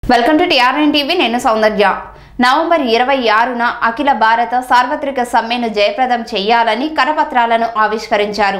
Welcome to TRN TV నేను సౌందర్య November ఇరవై ఆరున అఖిల భారత సార్వత్రిక సమ్మెను జయప్రదం చేయాలని కరపత్రాలను ఆవిష్కరించారు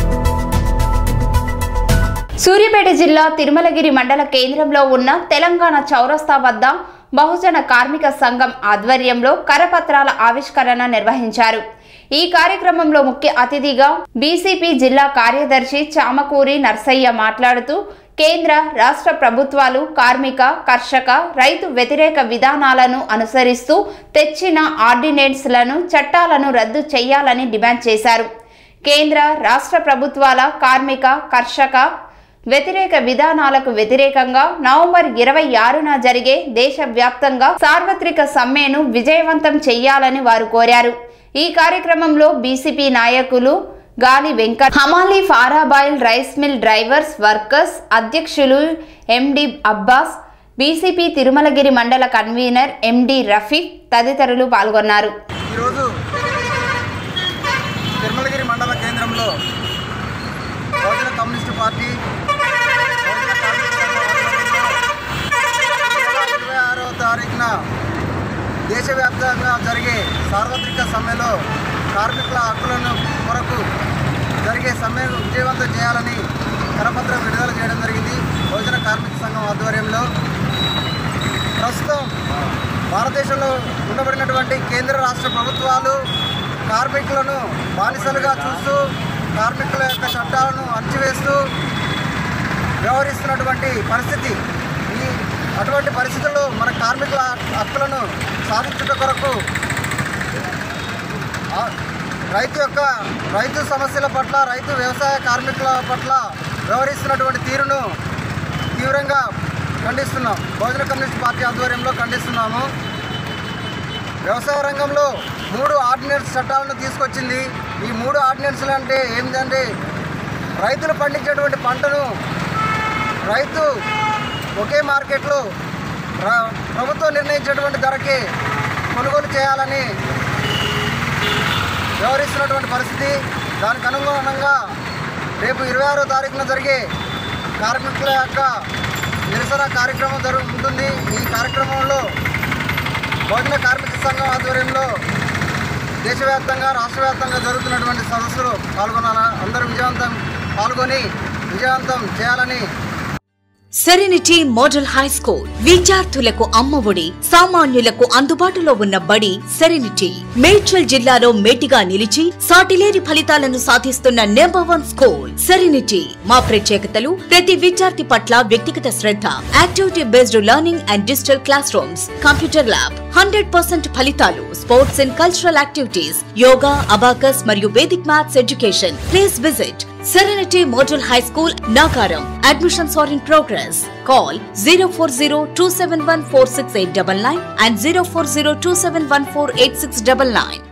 సూర్యాపేట జిల్లా తిరుమలగిరి మండల కేంద్రంలో ఉన్న తెలంగాణ చౌరస్తా వద్ద బహుజన కార్మిక సంఘం ఆధ్వర్యంలో కరపత్రాల ఆవిష్కరణ నిర్వహించారు ఈ కార్యక్రమంలో ముఖ్య అతిథిగా బీసీపీ జిల్లా కార్యదర్శి చామకూరి నర్సయ్య మాట్లాడుతూ కేంద్ర రాష్ట్ర ప్రభుత్వాలు కార్మిక కర్షక రైతు వ్యతిరేక విధానాలను అనుసరిస్తూ తెచ్చిన ఆర్డినెన్స్లను చట్టాలను రద్దు చేయాలని డిమాండ్ చేశారు కేంద్ర రాష్ట్ర ప్రభుత్వాల కార్మిక కర్షక వ్యతిరేక విధానాలకు వ్యతిరేకంగా నవంబర్ ఇరవై ఆరున జరిగే దేశవ్యాప్తంగా సార్వత్రిక సమ్మెను విజయవంతం చేయాలని వారు కోరారు ఈ కార్యక్రమంలో బీసీపీ నాయకులు గాలి వెంకట్ హమాలి parboil rice mill drivers workers అధ్యక్షులు ఎండి అబ్బాస్ బీసీపీ తిరుమలగిరి మండల కన్వీనర్ ఎండి రఫీక్ తదితరులు పాల్గొన్నారు ఈరోజు తిరుమలగిరి మండల కేంద్రంలో బహుజన కమ్యూనిస్టు పార్టీ బహుజన కార్మిక సంఘం ఆధ్వర్యంలో ఈ నెల ఇరవై ఆరవ తారీఖున దేశవ్యాప్తంగా జరిగే సార్వత్రిక సమ్మెలో కార్మికుల హక్కులను కొరకు జరిగే సమ్మెను విజయవంతం చేయాలని కరపత్రం విడుదల చేయడం జరిగింది బహుజన కార్మిక సంఘం ఆధ్వర్యంలో ప్రస్తుతం భారతదేశంలో ఉండబడినటువంటి కేంద్ర రాష్ట్ర ప్రభుత్వాలు కార్మికులను బానిసలుగా చూస్తూ కార్మికుల యొక్క చట్టాలను అణచివేస్తూ వ్యవహరిస్తున్నటువంటి పరిస్థితి ఈ అటువంటి పరిస్థితుల్లో మన కార్మికుల హక్కులను సాధించుట కొరకు ఆ రైతు యొక్క రైతు సమస్యల పట్ల రైతు వ్యవసాయ కార్మికుల పట్ల వ్యవహరిస్తున్నటువంటి తీరును తీవ్రంగా ఖండిస్తున్నాం బహుజన కమ్యూనిస్ట్ పార్టీ ఆధ్వర్యంలో ఖండిస్తున్నాము వ్యవసాయ రంగంలో మూడు ఆర్డినెన్స్ చట్టాలను తీసుకొచ్చింది ఈ మూడు ఆర్డినెన్స్లు అంటే ఏంటంటే రైతులు పండించేటువంటి పంటను రైతు ఒకే మార్కెట్లో ప్ర- ప్రభుత్వం నిర్ణయించేటువంటి ధరకి కొనుగోలు చేయాలని వ్యవహరిస్తున్నటువంటి పరిస్థితి దానికి అనుగుణంగా రేపు ఇరవై ఆరో తారీఖున జరిగే కార్మికుల యొక్క నిరసన కార్యక్రమం జరుగు ఉంటుంది ఈ కార్యక్రమంలో భోజన కార్మిక సంఘం ఆధ్వర్యంలో దేశవ్యాప్తంగా రాష్ట్ర వ్యాప్తంగా జరుగుతున్నటువంటి సదస్సులు పాల్గొనాల అందరూ విజయవంతం పాల్గొని విజయవంతం చేయాలని సెరెనిటీ మోడల్ హై స్కూల్ విద్యార్థులకు అమ్మఒడి సామాన్యులకు అందుబాటులో ఉన్న బడి సెరెనిటీ మేడ్చల్ జిల్లాలో మేటిగా నిలిచి సాటిలేని ఫలితాలను సాధిస్తున్న నెంబర్ వన్ స్కూల్ సెరెనిటీ మా ప్రత్యేకతలు ప్రతి విద్యార్థి పట్ల వ్యక్తిగత శ్రద్ధ activity based learning and digital classrooms computer lab hundred percent ఫలితాలు sports and cultural activities yoga abacus మరియు Vedic maths education please visit Serenity Model High School, Nagaram. Admissions are in progress. Call 040 and 040 271 8699.